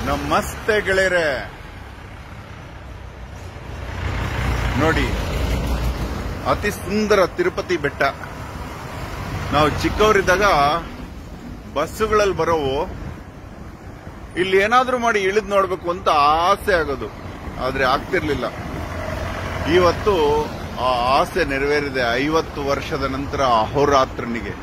ನಮಸ್ತೆ ಗೆಳೆಯರೆ ನೋಡಿ ಅತಿ ಸುಂದರ ತಿರುಪತಿ ಬೆಟ್ಟ ನಾವು ಚಿಕ್ಕವರಿದ್ದಾಗ ಬಸ್ಸುಗಳಲ್ಲಿ ಬರೋವು ಇಲ್ಲಿ ಏನಾದ್ರೂ ಮಾಡಿ ಇಳಿದ್ ನೋಡ್ಬೇಕು ಅಂತ ಆಸೆ ಆಗೋದು ಆದ್ರೆ ಆಗ್ತಿರ್ಲಿಲ್ಲ ಇವತ್ತು ಆ ಆಸೆ ನೆರವೇರಿದೆ ಐವತ್ತು ವರ್ಷದ ನಂತರ ಅಹೋರಾತ್ರನಿಗೆ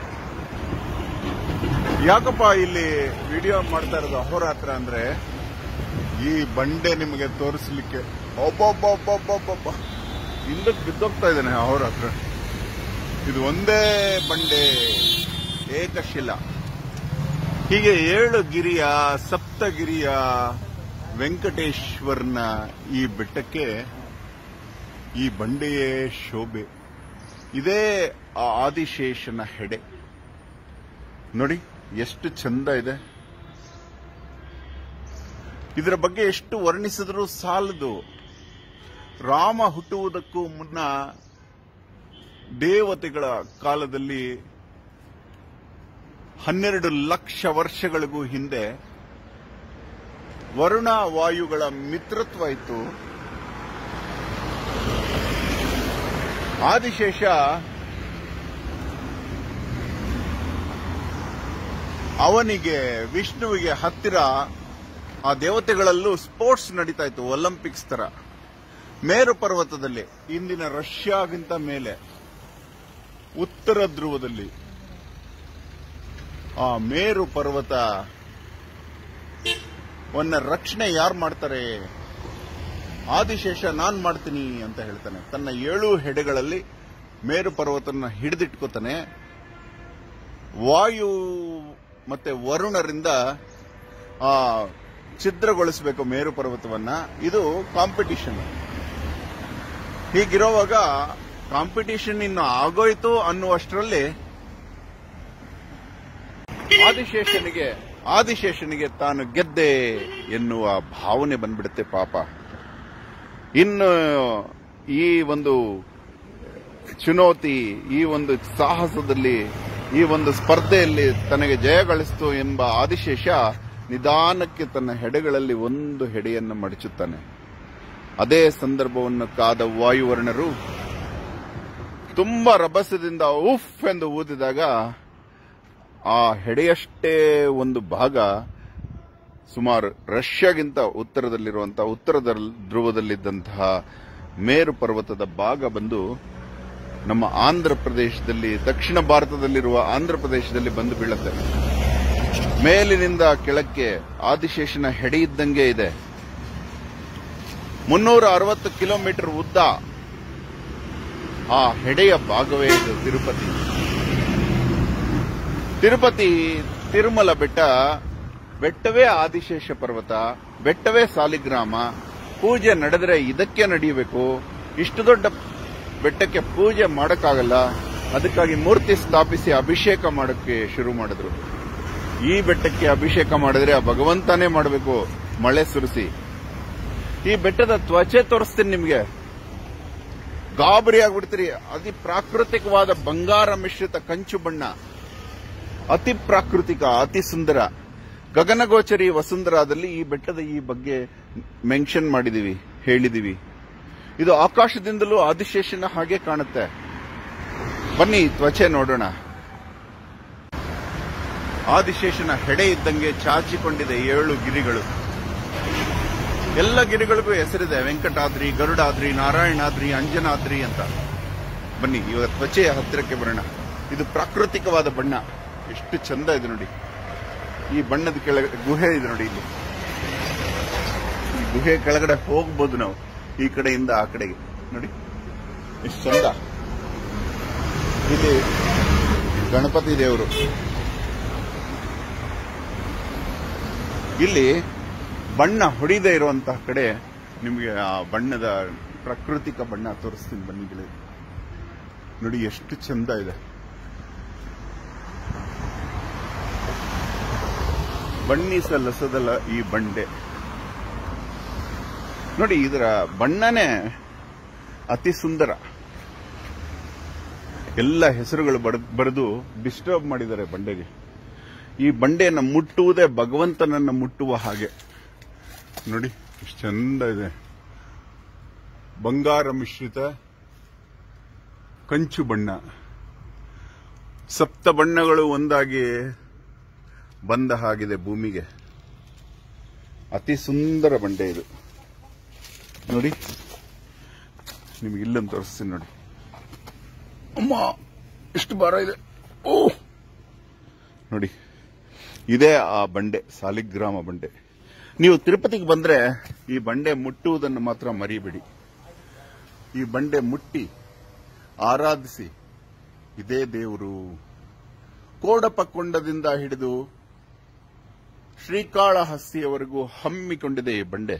ಯಾಕಪ್ಪ ಇಲ್ಲಿ ವಿಡಿಯೋ ಮಾಡ್ತಾ ಇರೋದು ಅಹೋರಾತ್ರ ಅಂದ್ರೆ ಈ ಬಂಡೆ ನಿಮಗೆ ತೋರಿಸ್ಲಿಕ್ಕೆ ಒಬ್ಬೊಬ್ಬೊಬ್ಬೊಬ್ಬೊಬ್ಬ ಹಿಂದಕ್ಕೆ ಬಿದ್ದೋಗ್ತಾ ಇದ್ದಾನೆ ಅಹೋರಾತ್ರ ಇದು ಒಂದೇ ಬಂಡೆ ಏಕಶಿಲ ಹೀಗೆ ಏಳು ಗಿರಿಯ ಸಪ್ತಗಿರಿಯ ವೆಂಕಟೇಶ್ವರನ ಈ ಬೆಟ್ಟಕ್ಕೆ ಈ ಬಂಡೆಯೇ ಶೋಭೆ ಇದೇ ಆ ಆದಿಶೇಷನ ಹೆಡೆ ನೋಡಿ ಎಷ್ಟು ಚಂದ ಇದೆ ಇದರ ಬಗ್ಗೆ ಎಷ್ಟು ವರ್ಣಿಸಿದ್ರೂ ಸಾಲದು ರಾಮ ಹುಟ್ಟುವುದಕ್ಕೂ ಮುನ್ನ ದೇವತೆಗಳ ಕಾಲದಲ್ಲಿ ಹನ್ನೆರಡು ಲಕ್ಷ ವರ್ಷಗಳಿಗೂ ಹಿಂದೆ ವರುಣ ವಾಯುಗಳ ಮಿತ್ರತ್ವ ಇತ್ತು ಆದಿಶೇಷ ಅವನಿಗೆ ವಿಷ್ಣುವಿಗೆ ಹತ್ತಿರ ಆ ದೇವತೆಗಳಲ್ಲೂ ಸ್ಪೋರ್ಟ್ಸ್ ನಡೀತಾ ಇತ್ತು ಒಲಿಂಪಿಕ್ಸ್ ತರ ಮೇರು ಪರ್ವತದಲ್ಲಿ ಇಂದಿನ ರಷ್ಯಾಗಿಂತ ಮೇಲೆ ಉತ್ತರ ಧ್ರುವದಲ್ಲಿ ಆ ಮೇರು ಪರ್ವತ ವನ್ನ ರಕ್ಷಣೆ ಯಾರು ಮಾಡ್ತಾರೆ ಆದಿಶೇಷ ನಾನ್ ಮಾಡ್ತೀನಿ ಅಂತ ಹೇಳ್ತಾನೆ ತನ್ನ ಏಳು ಹೆಡೆಗಳಲ್ಲಿ ಮೇರು ಪರ್ವತನ ಹಿಡಿದಿಟ್ಕೋತಾನೆ ವಾಯು ಮತ್ತೆ ವರುಣರಿಂದ ಆ ಛಿದ್ರಗೊಳಿಸಬೇಕು ಮೇರು ಪರ್ವತವನ್ನ ಇದು ಕಾಂಪಿಟಿಷನ್ ಹೀಗಿರುವಾಗ ಕಾಂಪಿಟಿಷನ್ ಇನ್ನು ಆಗೋಯ್ತು ಅನ್ನುವಷ್ಟರಲ್ಲಿ ಆದಿಶೇಷನಿಗೆ ಆದಿಶೇಷನಿಗೆ ತಾನು ಗೆದ್ದೆ ಎನ್ನುವ ಭಾವನೆ ಬಂದ್ಬಿಡುತ್ತೆ ಪಾಪ ಇನ್ನು ಈ ಒಂದು ಚುನೌತಿ ಈ ಒಂದು ಸಾಹಸದಲ್ಲಿ ಈ ಒಂದು ಸ್ಪರ್ಧೆಯಲ್ಲಿ ತನಗೆ ಜಯ ಗಳಿಸ್ತು ಎಂಬ ಆದಿಶೇಷ ನಿಧಾನಕ್ಕೆ ತನ್ನ ಹೆಡೆಗಳಲ್ಲಿ ಒಂದು ಹೆಡೆಯನ್ನು ಮಡಚುತ್ತಾನೆ ಅದೇ ಸಂದರ್ಭವನ್ನು ಕಾದ ವಾಯುವರ್ಣರು ತುಂಬಾ ರಭಸದಿಂದ ಉಫ್ ಎಂದು ಊದಿದಾಗ ಆ ಹೆಡೆಯಷ್ಟೇ ಒಂದು ಭಾಗ ಸುಮಾರು ರಷ್ಯಾಗಿಂತ ಉತ್ತರದಲ್ಲಿರುವಂತಹ ಉತ್ತರ ಧ್ರುವದಲ್ಲಿದ್ದಂತಹ ಮೇರು ಪರ್ವತದ ಭಾಗ ಬಂದು ನಮ್ಮ ಆಂಧ್ರ ಪ್ರದೇಶದಲ್ಲಿ ದಕ್ಷಿಣ ಭಾರತದಲ್ಲಿರುವ ಆಂಧ್ರ ಪ್ರದೇಶದಲ್ಲಿ ಬಂದು ಬೀಳುತ್ತೆ ಮೇಲಿನಿಂದ ಕೆಳಕ್ಕೆ ಆದಿಶೇಷನ ಹೆಡೆ ಇದ್ದಂಗೆ ಇದೆ ಮುನ್ನೂರ ಅರವತ್ತು ಕಿಲೋಮೀಟರ್ ಉದ್ದ ಆ ಹೆಡೆಯ ಭಾಗವೇ ಇದು ತಿರುಪತಿ ತಿರುಪತಿ ತಿರುಮಲ ಬೆಟ್ಟ ಬೆಟ್ಟವೇ ಆದಿಶೇಷ ಪರ್ವತ ಬೆಟ್ಟವೇ ಸಾಲಿಗ್ರಾಮ ಪೂಜೆ ನಡೆದರೆ ಇದಕ್ಕೆ ನಡೆಯಬೇಕು ಇಷ್ಟು ದೊಡ್ಡ ಬೆಟ್ಟಕ್ಕೆ ಪೂಜೆ ಮಾಡಕ್ಕಾಗಲ್ಲ ಅದಕ್ಕಾಗಿ ಮೂರ್ತಿ ಸ್ಥಾಪಿಸಿ ಅಭಿಷೇಕ ಮಾಡಕ್ಕೆ ಶುರು ಮಾಡಿದ್ರು ಈ ಬೆಟ್ಟಕ್ಕೆ ಅಭಿಷೇಕ ಮಾಡಿದ್ರೆ ಆ ಭಗವಂತನೇ ಮಾಡಬೇಕು ಮಳೆ ಸುರಿಸಿ ಈ ಬೆಟ್ಟದ ತ್ವಚೆ ತೋರಿಸ್ತೀನಿ ನಿಮ್ಗೆ ಗಾಬರಿ ಆಗ್ಬಿಡ್ತೀರಿ ಅತಿ ಪ್ರಾಕೃತಿಕವಾದ ಬಂಗಾರ ಮಿಶ್ರಿತ ಕಂಚು ಬಣ್ಣ ಅತಿ ಪ್ರಾಕೃತಿಕ ಅತಿ ಸುಂದರ ಗಗನಗೋಚರಿ ವಸುಂಧರಾದಲ್ಲಿ ಈ ಬೆಟ್ಟದ ಈ ಬಗ್ಗೆ ಮೆನ್ಷನ್ ಮಾಡಿದೀವಿ ಹೇಳಿದೀವಿ ಇದು ಆಕಾಶದಿಂದಲೂ ಆದಿಶೇಷನ ಹಾಗೆ ಕಾಣುತ್ತೆ ಬನ್ನಿ ತ್ವಚೆ ನೋಡೋಣ ಆದಿಶೇಷನ ಹೆಡೆ ಇದ್ದಂಗೆ ಚಾಚಿಕೊಂಡಿದೆ ಏಳು ಗಿರಿಗಳು ಎಲ್ಲ ಗಿರಿಗಳಿಗೂ ಹೆಸರಿದೆ ವೆಂಕಟಾದ್ರಿ ಗರುಡಾದ್ರಿ ನಾರಾಯಣಾದ್ರಿ ಅಂಜನಾದ್ರಿ ಅಂತ ಬನ್ನಿ ಇವಾಗ ತ್ವಚೆಯ ಹತ್ತಿರಕ್ಕೆ ಬರೋಣ ಇದು ಪ್ರಾಕೃತಿಕವಾದ ಬಣ್ಣ ಎಷ್ಟು ಚಂದ ಇದೆ ನೋಡಿ ಈ ಬಣ್ಣದ ಕೆಳಗೆ ಗುಹೆ ಇದೆ ನೋಡಿ ಇಲ್ಲಿ ಈ ಗುಹೆ ಕೆಳಗಡೆ ಹೋಗ್ಬೋದು ನಾವು ಈ ಕಡೆಯಿಂದ ಆ ಕಡೆಗೆ ನೋಡಿ ಎಷ್ಟು ಚಂದ ಇಲ್ಲಿ ಗಣಪತಿ ದೇವರು ಇಲ್ಲಿ ಬಣ್ಣ ಹೊಡಿದೇ ಇರುವಂತಹ ಕಡೆ ನಿಮಗೆ ಆ ಬಣ್ಣದ ಪ್ರಾಕೃತಿಕ ಬಣ್ಣ ತೋರಿಸ್ತೀನಿ ಬನ್ನಿ ಗೆಳೆಯರು. ನೋಡಿ ಎಷ್ಟು ಚಂದ ಇದೆ ಬಣ್ಣಿಸಲಸದಲ್ಲ ಈ ಬಂಡೆ ನೋಡಿ ಇದರ ಬಣ್ಣನೇ ಅತಿ ಸುಂದರ ಎಲ್ಲ ಹೆಸರುಗಳು ಬರೆದು ಡಿಸ್ಟರ್ಬ್ ಮಾಡಿದ್ದಾರೆ ಬಂಡೆಗೆ ಈ ಬಂಡೆಯನ್ನು ಮುಟ್ಟುವುದೇ ಭಗವಂತನನ್ನು ಮುಟ್ಟುವ ಹಾಗೆ ನೋಡಿ ಎಷ್ಟು ಚಂದ ಇದೆ ಬಂಗಾರ ಮಿಶ್ರಿತ ಕಂಚು ಬಣ್ಣ ಸಪ್ತ ಬಣ್ಣಗಳು ಒಂದಾಗಿ ಬಂದ ಹಾಗಿದೆ ಭೂಮಿಗೆ ಅತಿ ಸುಂದರ ಬಂಡೆ ಇದು ನೋಡಿ ನಿಮ್ಗೆ ಇಲ್ಲೊಂದು ತೋರಿಸ್ತೀನಿ ನೋಡಿ ಅಮ್ಮ ಎಷ್ಟು ಭಾರ ಇದೆ ಓ ನೋಡಿ ಇದೇ ಆ ಬಂಡೆ ಸಾಲಿಗ್ರಾಮ ಬಂಡೆ ನೀವು ತಿರುಪತಿಗೆ ಬಂದ್ರೆ ಈ ಬಂಡೆ ಮುಟ್ಟುವುದನ್ನು ಮಾತ್ರ ಮರಿಬೇಡಿ ಈ ಬಂಡೆ ಮುಟ್ಟಿ ಆರಾಧಿಸಿ ಇದೇ ದೇವರು ಕೋಡಪಕೊಂಡದಿಂದ ಹಿಡಿದು ಶ್ರೀಕಾಳಹಸ್ತಿಯವರೆಗೂ ಹಮ್ಮಿಕೊಂಡಿದೆ ಈ ಬಂಡೆ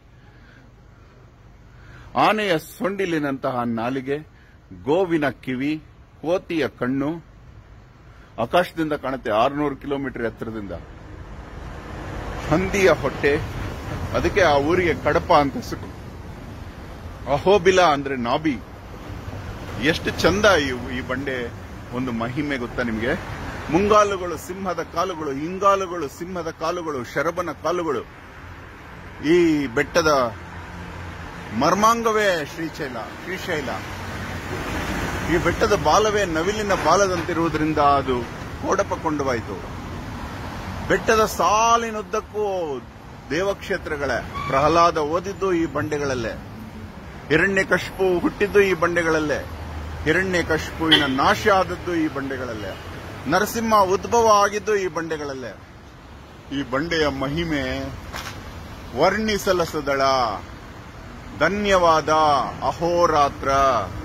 ಆನೆಯ ಸೊಂಡಿಲಿನಂತಹ ನಾಲಿಗೆ ಗೋವಿನ ಕಿವಿ ಕೋತಿಯ ಕಣ್ಣು ಆಕಾಶದಿಂದ ಕಾಣುತ್ತೆ ಆರುನೂರು ಕಿಲೋಮೀಟರ್ ಎತ್ತರದಿಂದ ಹಂದಿಯ ಹೊಟ್ಟೆ ಅದಕ್ಕೆ ಆ ಊರಿಗೆ ಕಡಪ ಅಂತ ಹೆಸರು ಅಹೋಬಿಲ ಅಂದ್ರೆ ನಾಬಿ ಎಷ್ಟು ಚಂದ ಈ ಈ ಬಂಡೆ ಒಂದು ಮಹಿಮೆ ಗೊತ್ತಾ ನಿಮಗೆ ಮುಂಗಾಲುಗಳು ಸಿಂಹದ ಕಾಲುಗಳು ಹಿಂಗಾಲುಗಳು ಸಿಂಹದ ಕಾಲುಗಳು ಶರಬನ ಕಾಲುಗಳು ಈ ಬೆಟ್ಟದ ಮರ್ಮಾಂಗವೇ ಶ್ರೀಶೈಲ ಶ್ರೀಶೈಲ ಈ ಬೆಟ್ಟದ ಬಾಲವೇ ನವಿಲಿನ ಬಾಲದಂತಿರುವುದರಿಂದ ಅದು ಕೋಡಪಕೊಂಡವಾಯಿತು ಬೆಟ್ಟದ ಸಾಲಿನುದ್ದಕ್ಕೂ ದೇವಕ್ಷೇತ್ರಗಳೇ ಪ್ರಹ್ಲಾದ ಓದಿದ್ದು ಈ ಬಂಡೆಗಳಲ್ಲೇ ಹಿರಣ್ಯಕಶಿಪು ಹುಟ್ಟಿದ್ದು ಈ ಬಂಡೆಗಳಲ್ಲೇ ಹಿರಣ್ಯಕಶಿಪುವಿನ ನಾಶ ಆದದ್ದು ಈ ಬಂಡೆಗಳಲ್ಲೇ ನರಸಿಂಹ ಉದ್ಭವ ಆಗಿದ್ದು ಈ ಬಂಡೆಗಳಲ್ಲೇ ಈ ಬಂಡೆಯ ಮಹಿಮೆ ವರ್ಣಿಸಲಸದಳ ಧನ್ಯವಾದ ಅಹೋರಾತ್ರ